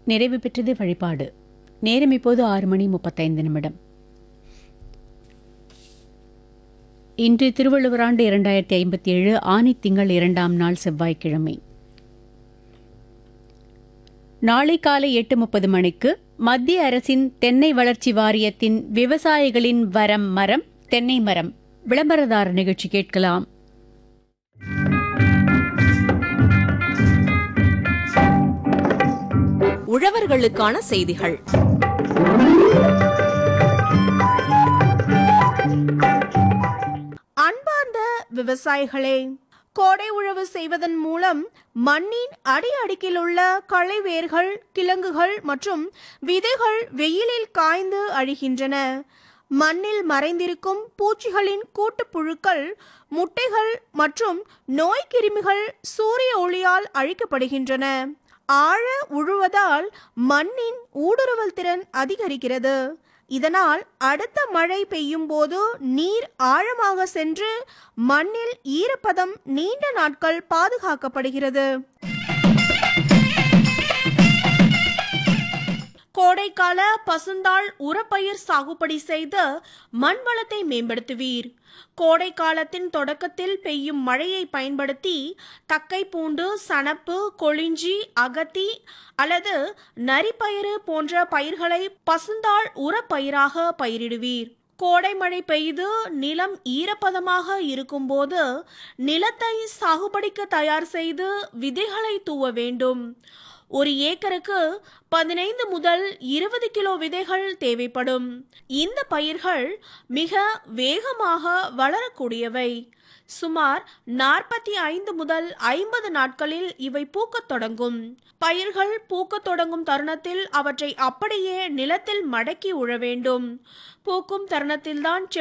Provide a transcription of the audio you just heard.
நிறைவு பெற்றது வழிபாடு நேரம் இப்போது ஆறு மணி முப்பத்தைந்து நிமிடம் இன்று திருவள்ளுவர் ஆண்டு இரண்டாயிரத்தி ஐம்பத்தி ஏழு ஆனி திங்கள் இரண்டாம் நாள் செவ்வாய்க்கிழமை நாளை காலை எட்டு முப்பது மணிக்கு மத்திய அரசின் தென்னை வளர்ச்சி வாரியத்தின் விவசாயிகளின் வரம் மரம் தென்னை மரம் விளம்பரதார நிகழ்ச்சி கேட்கலாம் உழவர்களுக்கான செய்திகள் அன்பார்ந்த விவசாயிகளே கோடை உழவு செய்வதன் மூலம் மண்ணின் அடி அடுக்கில் உள்ள களை வேர்கள் கிழங்குகள் மற்றும் விதைகள் வெயிலில் காய்ந்து அழிகின்றன மண்ணில் மறைந்திருக்கும் பூச்சிகளின் கூட்டுப்புழுக்கள் முட்டைகள் மற்றும் நோய்க்கிருமிகள் சூரிய ஒளியால் அழிக்கப்படுகின்றன ஆழ உழுவதால் மண்ணின் ஊடுருவல் திறன் அதிகரிக்கிறது இதனால் அடுத்த மழை பெய்யும் போது நீர் ஆழமாக சென்று மண்ணில் ஈரப்பதம் நீண்ட நாட்கள் பாதுகாக்கப்படுகிறது கோடைக்கால பசுந்தாள் உரப்பயிர் சாகுபடி செய்து மண் வளத்தை மேம்படுத்துவீர் கோடை காலத்தின் தொடக்கத்தில் பெய்யும் மழையை பயன்படுத்தி தக்கை பூண்டு சணப்பு கொளிஞ்சி அகத்தி அல்லது நரிப்பயிறு போன்ற பயிர்களை பசுந்தாள் உரப்பயிராக பயிரிடுவீர் கோடை மழை பெய்து நிலம் ஈரப்பதமாக இருக்கும்போது நிலத்தை சாகுபடிக்கு தயார் செய்து விதைகளை தூவ வேண்டும் ஒரு ஏக்கருக்கு பதினைந்து முதல் இருபது கிலோ விதைகள் தேவைப்படும் இந்த பயிர்கள் மிக வேகமாக வளரக்கூடியவை சுமார் நாற்பத்தி ஐந்து முதல் ஐம்பது நாட்களில் இவை பூக்கத் தொடங்கும் பயிர்கள் பூக்கத் தொடங்கும் தருணத்தில் அவற்றை அப்படியே நிலத்தில் மடக்கி உழ வேண்டும் பூக்கும் தருணத்தில்தான்